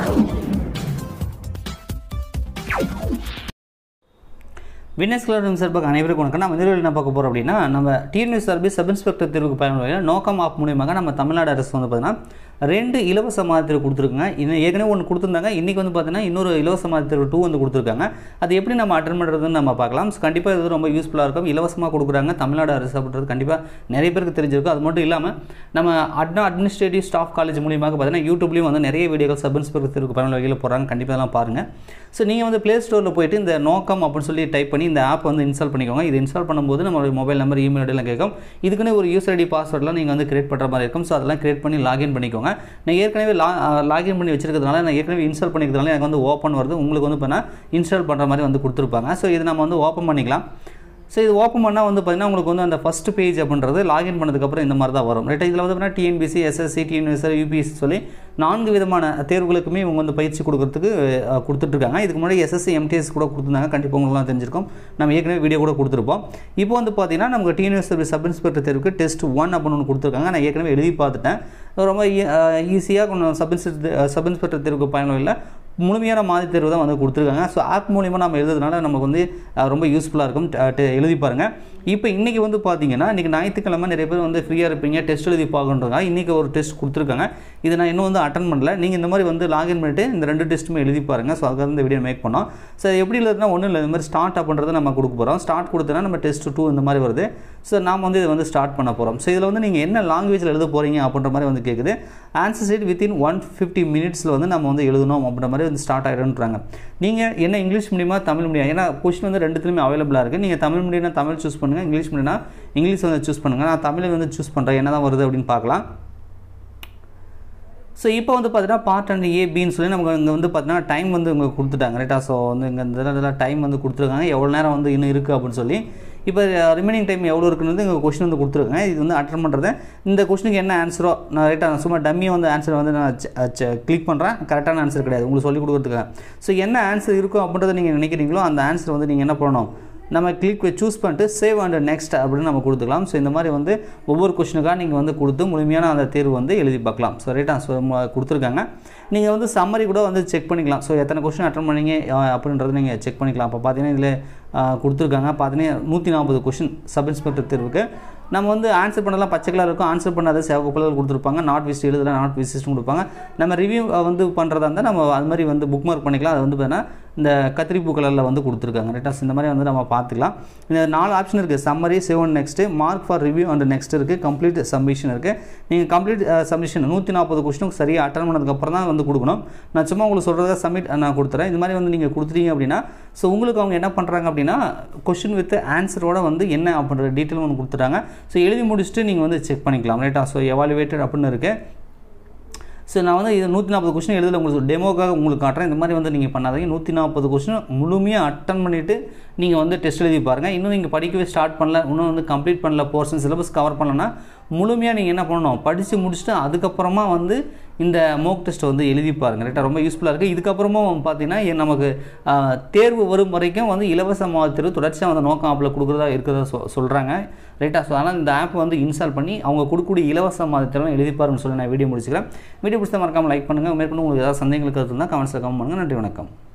Venus colour சார்பாக அனைவருக்கும் வணக்கம் நம்ம இந்த என்ன பார்க்க போகிறோம் அப்படின்னா நம்ம டிஎன்எஸ் சர்வீஸ் சப் இன்ஸ்பெக்டர் தேர்வுக்கு பயன்படுகிற நோக்கம் ஆப் மூலியமாக நம்ம தமிழ்நாடு அரசு வந்து பார்த்தீங்கன்னா ரெண்டு இலவச மாதிரி கொடுத்துருக்குங்க இன்னும் ஏற்கனவே ஒன்று கொடுத்துருந்தாங்க இன்றைக்கி வந்து பார்த்தீங்கன்னா இன்னொரு இலவச மாதிரி டூ வந்து கொடுத்துருக்காங்க அது எப்படி நம்ம அட்டன் பண்ணுறதுன்னு நம்ம பார்க்கலாம் ஸோ கண்டிப்பாக இது ரொம்ப யூஸ்ஃபுல்லாக இருக்கும் இலவசமாக கொடுக்குறாங்க தமிழ்நாடு அரசு அப்படின்றது கண்டிப்பாக நிறைய பேருக்கு தெரிஞ்சிருக்கும் அது மட்டும் இல்லாமல் நம்ம அட்னா அட்மினிஸ்ட்ரேட்டிவ் ஸ்டாஃப் காலேஜ் மூலியமாக பார்த்தீங்கன்னா யூடியூப்லேயும் வந்து நிறைய வீடியோகள் சப் இன்ஸ்பெக்டர் தேர்வுக்கு பயனுள்ள வகையில் போகிறாங்க கண்டிப்பாக எல்லாம் பாருங்கள் ஸோ நீங்கள் வந்து ப்ளே ஸ்டோரில் போயிட்டு இந்த நோக்கம் அப்படின்னு சொல்லி டைப் பண்ணி இந்த ஆப் வந்து இன்ஸ்டால் பண்ணிக்கோங்க இது இன்ஸ்டால் பண்ணும்போது நம்மளுடைய மொபைல் நம்பர் இமெயில் ஐடியெல்லாம் கேட்கும் இதுக்குன்னு ஒரு யூசர் ஐடி பாஸ்வேர்ட்லாம் நீங்கள் வந்து கிரியேட் பண்ணுற மாதிரி இருக்கும் ஸோ அதெல்லாம் கிரியேட் பண்ணி லாகின் பண்ணிக்கோங்க நான் ஏற்கனவே லா லாகின் பண்ணி வச்சிருக்கிறதுனால நான் ஏற்கனவே இன்ஸ்டால் பண்ணிக்கிறதுனால எனக்கு வந்து ஓப்பன் வருது உங்களுக்கு வந்து இப்போ இன்ஸ்டால் பண்ணுற மாதிரி வந்து கொடுத்துருப்பாங்க ஸோ இது நம்ம வந்து ஓப்பன் பண்ணிக்கலாம் ஸோ இது ஓப்பன் பண்ணால் வந்து பார்த்தீங்கன்னா உங்களுக்கு வந்து அந்த ஃபஸ்ட் பேஜ் அப்படின்றது லாகின் பண்ணதுக்கப்புறம் இந்த மாதிரி தான் வரும் ரைட்டாக இதில் வந்து பார்த்தீங்கன்னா டிஎன்பிசி எஸ்எஸ்சி டிஎன்எஸ்ஆர் யூபிஎஸ்சி சொல்லி நான்கு விதமான தேர்வுகளுக்குமே இவங்க வந்து பயிற்சி கொடுக்கறதுக்கு அஹ், கொடுத்துட்ருக்காங்க இதுக்கு முன்னாடி எஸ்எஸ்சி எம்டிஎஸ் கூட கொடுத்துருந்தாங்க கண்டிப்பாக உங்களுக்குலாம் தெரிஞ்சிருக்கும் நம்ம ஏற்கனவே வீடியோ கூட கொடுத்துருப்போம் இப்போ வந்து பார்த்தீங்கன்னா நமக்கு டிஎன்எஸ் சர்வீஸ் சப் இன்ஸ்பெக்டர் தேர்வுக்கு டெஸ்ட் ஒன் அப்படின்னு ஒன்று கொடுத்துருக்காங்க நான் ஏற்கனவே எழுதி பார்த்துட்டேன் ரொம்ப ஈஸியாக கொஞ்சம் சப் இன்ஸ்பெக்டர் சப் இன்ஸ்பெக்டர் தேர்வுக்கு பயனுள்ள முழுமையான மாதிரி தேர்வு தான் வந்து கொடுத்துருக்காங்க ஸோ ஆப் மூலிமா நம்ம எழுதுறதுனால நமக்கு வந்து அஹ், ரொம்ப யூஸ்ஃபுல்லாக இருக்கும் ட- ட- எழுதி பாருங்கள் இப்போ இன்றைக்கி வந்து பார்த்தீங்கன்னா இன்றைக்கி ஞாயிற்றுக்கிழமை நிறைய பேர் வந்து ஃப்ரீயாக இருப்பீங்க டெஸ்ட் எழுதி பார்க்கன்றதுக்காக இன்றைக்கி ஒரு டெஸ்ட் கொடுத்துருக்காங்க இதை நான் இன்னும் வந்து அட்டன் பண்ணல நீங்கள் இந்த மாதிரி வந்து லாகின் பண்ணிட்டு இந்த ரெண்டு டெஸ்ட்டுமே எழுதி பாருங்கள் ஸோ அதுக்காக இந்த வீடியோ மேக் பண்ணோம் ஸோ எப்படி எழுதுனா ஒன்றும் இல்லை இந்த மாதிரி ஸ்டார்ட் அப்படின்றத நம்ம கொடுக்க போகிறோம் ஸ்டார்ட் கொடுத்தனா நம்ம டெஸ்ட் டூ இந்த மாதிரி வருது ஸோ நாம் வந்து இதை வந்து ஸ்டார்ட் பண்ண போகிறோம் ஸோ இதில் வந்து நீங்கள் என்ன லாங்குவேஜில் எழுத போகிறீங்க அப்படின்ற மாதிரி வந்து கேட்குது answer sheet within one fifty மினிட்ஸில் வந்து நம்ம வந்து எழுதணும் அப்படின்ற மாதிரி வந்து ஸ்டார்ட் ஆகிடுன்றாங்க நீங்கள் என்ன இங்கிலீஷ் மீடியமா தமிழ் மீடியம் ஏன்னா கொஸ்டின் வந்து ரெண்டுத்துலையுமே அவைலபிளாக இருக்குது நீங்கள் தமிழ் மீடியம்னா தமிழ் சூஸ் பண்ணுங்கள் இங்கிலீஷ் மீடியம்னா இங்கிலீஷ் வந்து சூஸ் பண்ணுங்கள் நான் தமிழை வந்து சூஸ் பண்ணுறேன் என்ன தான் வருது அப்படின்னு பார்க்கலாம் ஸோ இப்போ வந்து பார்த்தீங்கன்னா பார்ட் அண்ட் ஏ பின்னு சொல்லி நமக்கு இங்கே வந்து பார்த்தீங்கன்னா டைம் வந்து இங்கே கொடுத்துட்டாங்க ரைட்டா ஸோ வந்து இங்கே இந்த இதில் டைம் வந்து கொடுத்துருக்காங்க எவ்வளோ நேரம் வந்து இன்னும் இருக்குது அப்படின்னு சொல்லி இப்போ ரிமைனிங் டைம் எவ்வளோ இருக்குன்னு இங்கே கொஸ்டின் வந்து கொடுத்துருக்காங்க இது வந்து அட்டன் பண்ணுறது இந்த கொஸ்டினுக்கு என்ன ஆன்சரோ நான் ரைட்டாக நான் சும்மா டம்மியாக வந்து ஆன்சர் வந்து நான் கிளிக் பண்ணுறேன் கரெக்டான ஆன்சர் கிடையாது உங்களுக்கு சொல்லிக் கொடுக்குறதுக்காக ஸோ என்ன ஆன்சர் இருக்கும் அப்படின்றத நீங்கள் நினைக்கிறீங்களோ அந்த ஆன்சர் வந்து நீங்கள் என்ன பண்ணணும் நம்ம கிளிக் சூஸ் பண்ணிட்டு சேவ் அண்ட் நெக்ஸ்ட் அப்படின்னு நம்ம கொடுத்துக்கலாம் ஸோ இந்த மாதிரி வந்து ஒவ்வொரு கொஷனுக்காக நீங்கள் வந்து கொடுத்து முழுமையான அந்த தேர்வு வந்து எழுதி பார்க்கலாம் ஸோ ரைட்டா ஸோ கொடுத்துருக்காங்க நீங்கள் வந்து சம்மரி கூட வந்து செக் பண்ணிக்கலாம் ஸோ எத்தனை கொஷின் அட்டன் பண்ணீங்க அஹ், அப்படின்றத நீங்கள் செக் பண்ணிக்கலாம் அப்போ பார்த்தீங்கன்னா இதில் அஹ், கொடுத்துருக்காங்க பார்த்தீங்கன்னா நூற்றி நாற்பது கொஷின் சப் இன்ஸ்பெக்டர் தேர்வுக்கு நம்ம வந்து ஆன்சர் பண்ணலாம் பச்சை கலர் இருக்கும் ஆன்சர் பண்ணாத சிவப்பு கலர் கொடுத்துருப்பாங்க நாட் விசிட் எழுதல நாட் விசிட்னு கொடுப்பாங்க நம்ம ரிவ்யூ வந்து பண்ணுறதா இருந்தால் நம்ம அது மாதிரி வந்து புக் மார்க் பண்ணிக்கலாம் அது வந்து பார்த்தீங்கன்னா இந்த கத்திரிப்பூ கலரில் வந்து கொடுத்துருக்காங்க ரைட்டாஸ் இந்த மாதிரி வந்து நம்ம பார்த்துக்கலாம் இந்த நாலு ஆப்ஷன் இருக்குது summary seven next mark for review and next இருக்குது கம்ப்ளீட் சப்மிஷன் இருக்குது நீங்கள் கம்ப்ளீட் சப்மிஷன் நூற்றி நாற்பது கொஸ்டினுக்கு சரியாக அட்டன் பண்ணதுக்கப்புறம் தான் வந்து கொடுக்கணும் நான் சும்மா உங்களுக்கு சொல்கிறத சப்மிட் நான் கொடுத்துறேன் இந்த மாதிரி வந்து நீங்கள் கொடுத்துட்டீங்க அப்படின்னா ஸோ உங்களுக்கு அவங்க என்ன பண்ணுறாங்க அப்படின்னா கொஷின் வித் ஆன்சரோட வந்து என்ன அப்படின்ற டீட்டெயில் ஒன்று கொடுத்துட்டாங்க ஸோ எழுதி முடிச்சுட்டு நீங்கள் வந்து செக் பண்ணிக்கலாம் ரைட்டா ஸோ எவாலுவேட்டட் அப்படின்னு இருக்குது ஸோ நான் வந்து இது நூற்றி நாற்பது கொஸ்டின் எழுதல உங்களுக்கு டெமோக்காக உங்களுக்கு காட்டுறேன் இந்த மாதிரி வந்து நீங்கள் பண்ணாதீங்க நூற்றி நாற்பது கொஸ்டின் முழுமையாக அட்டன் பண்ணிவிட்டு நீங்கள் வந்து டெஸ்ட் எழுதி பாருங்கள் இன்னும் நீங்கள் படிக்கவே ஸ்டார்ட் பண்ணல இன்னும் வந்து கம்ப்ளீட் பண்ணல போர்ஷன் சிலபஸ் கவர் பண்ணலன்னா முழுமையாக நீங்கள் என்ன பண்ணணும் படித்து முடிச்சுட்டு அதுக்கப்புறமா வந்து இந்த மோக் டெஸ்ட்டை வந்து எழுதி பாருங்கள் ரைட்டாக ரொம்ப யூஸ்ஃபுல்லாக இருக்குது இதுக்கப்புறமும் பார்த்தீங்கன்னா இது நமக்கு ஆஹ், தேர்வு வரும் வரைக்கும் வந்து இலவச மாதிரி தொடர்ச்சியாக வந்து நோக்கம் ஆப்பில் கொடுக்குறதா இருக்கிறதா சொ சொல்கிறாங்க ரைட்டா ஸோ அதனால் இந்த ஆப் வந்து இன்ஸ்டால் பண்ணி அவங்க கொடுக்கக்கூடிய இலவச மாதிரிலாம் எழுதி பாருங்கன்னு சொல்லி நான் வீடியோ முடிச்சுக்கிறேன் வீடியோ பிடிச்சா மறக்காமல் லைக் பண்ணுங்கள் மேற்கொண்டு உங்களுக்கு ஏதாவது சந்தேகங்களுக்கு இருந்தால் கமெண்ட்ஸில் கமெண்ட் பண்ணுங்கள் நன்றி வணக்கம்